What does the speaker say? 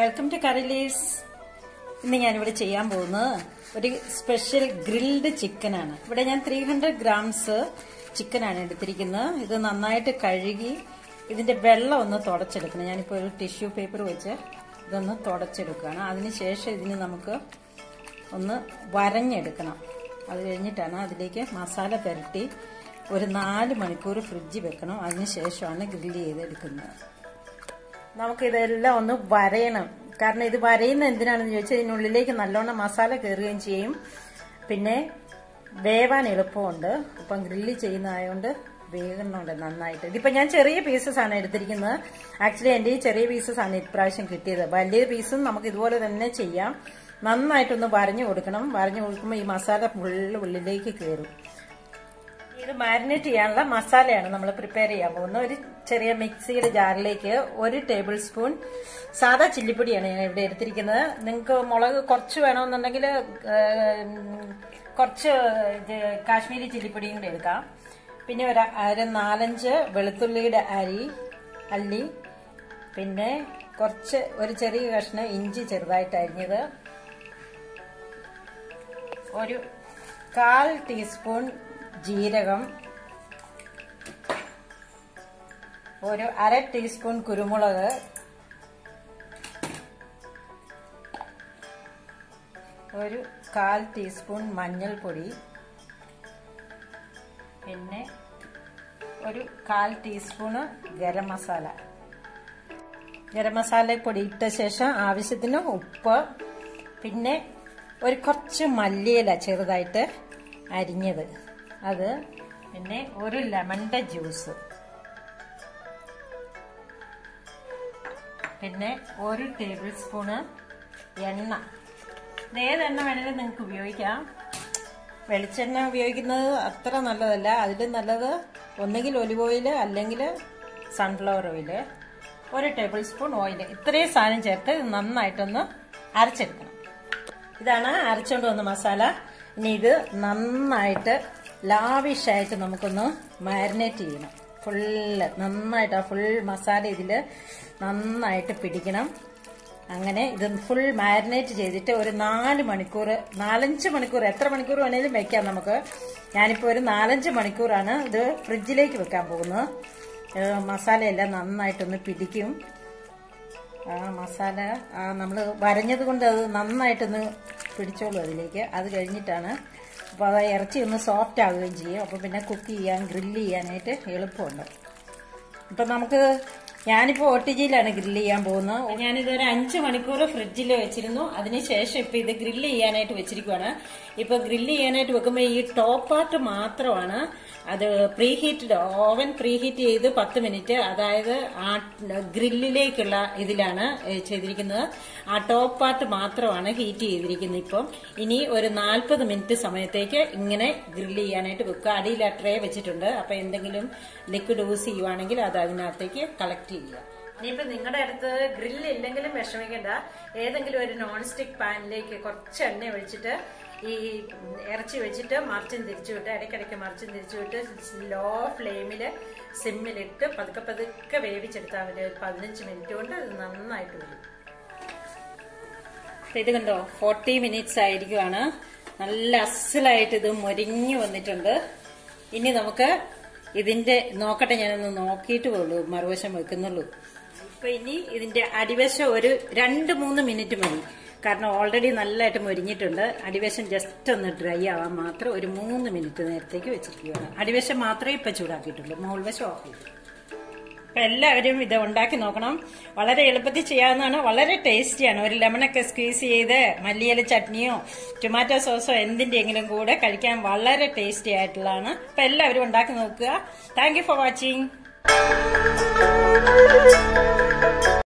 welcome to curry leaves ഇന്ന് ഞാനിവിടെ ചെയ്യാൻ പോകുന്നത് ഒരു സ്പെഷ്യൽ ഗ്രിൽഡ് ചിക്കനാണ് ഇവിടെ ഞാൻ ത്രീ ഹൺഡ്രഡ് ഗ്രാംസ് ചിക്കനാണ് എടുത്തിരിക്കുന്നത് ഇത് നന്നായിട്ട് കഴുകി ഇതിന്റെ വെള്ളം ഒന്ന് തുടച്ചെടുക്കണം ഞാനിപ്പോൾ ഒരു ടിഷ്യൂ പേപ്പർ വെച്ച് ഇതൊന്ന് തുടച്ചെടുക്കുകയാണ് അതിനുശേഷം ഇതിന് നമുക്ക് ഒന്ന് വരഞ്ഞെടുക്കണം അത് കഴിഞ്ഞിട്ടാണ് അതിലേക്ക് മസാല പുരട്ടി ഒരു നാല് മണിക്കൂർ ഫ്രിഡ്ജിൽ വെക്കണം അതിനുശേഷമാണ് ഗ്രില്ല് ചെയ്തെടുക്കുന്നത് നമുക്കിതെല്ലാം ഒന്ന് വരയണം കാരണം ഇത് വരയുന്ന എന്തിനാണെന്ന് ചോദിച്ചാൽ ഇതിനുള്ളിലേക്ക് നല്ലോണം മസാല കയറുകയും ചെയ്യും പിന്നെ വേവാൻ എളുപ്പമുണ്ട് അപ്പം ഗ്രില്ല് ചെയ്യുന്നതായതുകൊണ്ട് വേകുന്നുണ്ട് നന്നായിട്ട് ഇതിപ്പോൾ ഞാൻ ചെറിയ പീസസ് ആണ് എടുത്തിരിക്കുന്നത് ആക്ച്വലി എൻ്റെ ഈ ചെറിയ പീസസ് ആണ് ഇപ്രാവശ്യം കിട്ടിയത് വലിയ പീസും നമുക്ക് ഇതുപോലെ തന്നെ ചെയ്യാം നന്നായിട്ടൊന്ന് വരഞ്ഞു കൊടുക്കണം വരഞ്ഞു കൊടുക്കുമ്പോൾ ഈ മസാല ഫുള്ള് ഉള്ളിലേക്ക് കയറും ഇത് മാരിനേറ്റ് ചെയ്യാനുള്ള മസാലയാണ് നമ്മൾ പ്രിപ്പയർ ചെയ്യാൻ പോകുന്നത് ഒരു ചെറിയ മിക്സിയുടെ ജാറിലേക്ക് ഒരു ടേബിൾ സ്പൂൺ സാദാ ചില്ലിപ്പൊടിയാണ് ഞാൻ ഇവിടെ എടുത്തിരിക്കുന്നത് നിങ്ങൾക്ക് മുളക് കുറച്ച് വേണമെന്നുണ്ടെങ്കിൽ കുറച്ച് കാശ്മീരി ചില്ലിപ്പൊടിയും കൂടെ എടുക്കാം പിന്നെ ഒരു അര നാലഞ്ച് വെളുത്തുള്ളിയുടെ അരി അല്ലി പിന്നെ കുറച്ച് ഒരു ചെറിയ കഷ്ണം ഇഞ്ചി ചെറുതായിട്ട് അരിഞ്ഞത് ഒരു കാൽ ടീസ്പൂൺ ജീരകം ഒരു അര ടീസ്പൂൺ കുരുമുളക് ഒരു കാൽ ടീസ്പൂൺ മഞ്ഞൾപ്പൊടി പിന്നെ ഒരു കാൽ ടീസ്പൂണ് ഗരം മസാല ഗരം മസാല പൊടി ഇട്ട ശേഷം ആവശ്യത്തിന് ഉപ്പ് പിന്നെ ഒരു കുറച്ച് മല്ലിയില ചെറുതായിട്ട് അരിഞ്ഞത് അത് പിന്നെ ഒരു ലെമണിന്റെ ജ്യൂസ് പിന്നെ ഒരു ടേബിൾ സ്പൂണ് എണ്ണ ഏത് എണ്ണ വേണമെങ്കിലും നിങ്ങൾക്ക് ഉപയോഗിക്കാം വെളിച്ചെണ്ണ ഉപയോഗിക്കുന്നത് അത്ര നല്ലതല്ല അതിൽ നല്ലത് ഒന്നുകിൽ ഒലിവ് ഓയിൽ അല്ലെങ്കിൽ സൺഫ്ലവർ ഓയിൽ ഒരു ടേബിൾ സ്പൂൺ ഓയിൽ ഇത്രയും സാധനം ചേർത്ത് നന്നായിട്ടൊന്ന് അരച്ചെടുക്കണം ഇതാണ് അരച്ചുകൊണ്ട് വന്ന മസാല ഇനി ഇത് നന്നായിട്ട് ലാവിഷായിട്ട് നമുക്കൊന്ന് മാരിനേറ്റ് ചെയ്യണം ഫുള്ള് നന്നായിട്ട് ആ ഫുൾ മസാല ഇതിൽ നന്നായിട്ട് പിടിക്കണം അങ്ങനെ ഇത് ഫുൾ മാരിനേറ്റ് ചെയ്തിട്ട് ഒരു നാല് മണിക്കൂർ നാലഞ്ച് മണിക്കൂർ എത്ര മണിക്കൂർ വേണേലും വെക്കാം നമുക്ക് ഞാനിപ്പോൾ ഒരു നാലഞ്ച് മണിക്കൂറാണ് ഇത് ഫ്രിഡ്ജിലേക്ക് വെക്കാൻ പോകുന്നത് മസാലയെല്ലാം നന്നായിട്ടൊന്ന് പിടിക്കും ആ മസാല നമ്മൾ വരഞ്ഞത് കൊണ്ട് അത് നന്നായിട്ടൊന്ന് പിടിച്ചോളൂ അതിലേക്ക് അത് കഴിഞ്ഞിട്ടാണ് അപ്പോൾ അത് ഇറച്ചി ഒന്ന് സോഫ്റ്റ് ആവുകയും ചെയ്യും അപ്പോൾ പിന്നെ കുക്ക് ചെയ്യാൻ ഗ്രില്ല് ചെയ്യാനായിട്ട് എളുപ്പമുണ്ട് ഇപ്പം നമുക്ക് ഞാനിപ്പോൾ ഒ ടി ജിയിലാണ് ഗ്രില്ല് ചെയ്യാൻ പോകുന്നത് ഞാനിതൊരു അഞ്ച് മണിക്കൂർ ഫ്രിഡ്ജിൽ വെച്ചിരുന്നു അതിനുശേഷം ഇപ്പം ഇത് ഗ്രില്ല് ചെയ്യാനായിട്ട് വെച്ചിരിക്കുവാണ് ഇപ്പോൾ ഗ്രില്ല് ചെയ്യാനായിട്ട് വെക്കുമ്പോൾ ഈ ടോപ്പ് പാർട്ട് മാത്രമാണ് അത് preheated oven preheat ചെയ്ത് പത്ത് മിനിറ്റ് അതായത് ആ ഗ്രില്ലിലേക്കുള്ള ഇതിലാണ് ചെയ്തിരിക്കുന്നത് ആ ടോപ്പ് പാർട്ട് മാത്രമാണ് ഹീറ്റ് ചെയ്തിരിക്കുന്നത് ഇപ്പം ഇനി ഒരു നാൽപ്പത് മിനിറ്റ് സമയത്തേക്ക് ഇങ്ങനെ ഗ്രില്ല് ചെയ്യാനായിട്ട് വെക്കുക അടിയിൽ ട്രേ വെച്ചിട്ടുണ്ട് അപ്പൊ എന്തെങ്കിലും ലിക്വിഡ് യൂസ് ചെയ്യുവാണെങ്കിൽ അത് അതിനകത്തേക്ക് കളക്ട് ചെയ്യുക ഇനിയിപ്പോ നിങ്ങളുടെ അടുത്ത് ഗ്രില്ല് ഇല്ലെങ്കിലും വിഷമിക്കണ്ട ഏതെങ്കിലും ഒരു നോൺ സ്റ്റിക് പാനിലേക്ക് കുറച്ച് എണ്ണ ഒഴിച്ചിട്ട് ഈ ഇറച്ചി വെച്ചിട്ട് മറിച്ചും തിരിച്ചു വിട്ട് ഇടയ്ക്കിടയ്ക്ക് മറിച്ചും തിരിച്ചു വിട്ട് ലോ ഫ്ലെയിമിൽ സിമ്മിലിട്ട് പതുക്കെ പതുക്കെ വേവിച്ചെടുത്താൽ മതി ഒരു പതിനഞ്ച് മിനിറ്റ് കൊണ്ട് ഇത് നന്നായിട്ട് വരും ഇത് കണ്ടോ ഫോർട്ടി മിനിറ്റ്സ് ആയിരിക്കുവാണ് നല്ല അസലായിട്ട് ഇത് മൊരിഞ്ഞു വന്നിട്ടുണ്ട് ഇനി നമുക്ക് ഇതിന്റെ നോക്കട്ടെ ഞാനൊന്ന് നോക്കിയിട്ട് പോളൂ മറുവശം വെക്കുന്നുള്ളൂ ഇപ്പൊ ഇനി ഇതിന്റെ അടിവശം ഒരു രണ്ട് മൂന്ന് മിനിറ്റ് മതി കാരണം ഓൾറെഡി നല്ലതായിട്ട് മൊരിഞ്ഞിട്ടുണ്ട് അടിവശം ജസ്റ്റ് ഒന്ന് ഡ്രൈ ആവാൻ മാത്രം ഒരു മൂന്ന് മിനിറ്റ് നേരത്തേക്ക് വെച്ചിരിക്കുകയാണ് അടിവശം മാത്രമേ ഇപ്പൊ ചൂടാക്കിയിട്ടുള്ളൂ മുകൾവശം ഓഫ് ചെയ്തു അപ്പൊ എല്ലാവരും ഇത് ഉണ്ടാക്കി നോക്കണം വളരെ എളുപ്പത്തിൽ ചെയ്യാവുന്നതാണ് വളരെ ടേസ്റ്റിയാണ് ഒരു ലെമണൊക്കെ സ്ക്വീസ് ചെയ്ത് മല്ലിയില ചട്നിയോ ടൊമാറ്റോ സോസോ എന്തിന്റെയെങ്കിലും കൂടെ കഴിക്കാൻ വളരെ ടേസ്റ്റി ആയിട്ടുള്ളതാണ് അപ്പൊ എല്ലാവരും ഉണ്ടാക്കി നോക്കുക താങ്ക് ഫോർ വാച്ചിങ്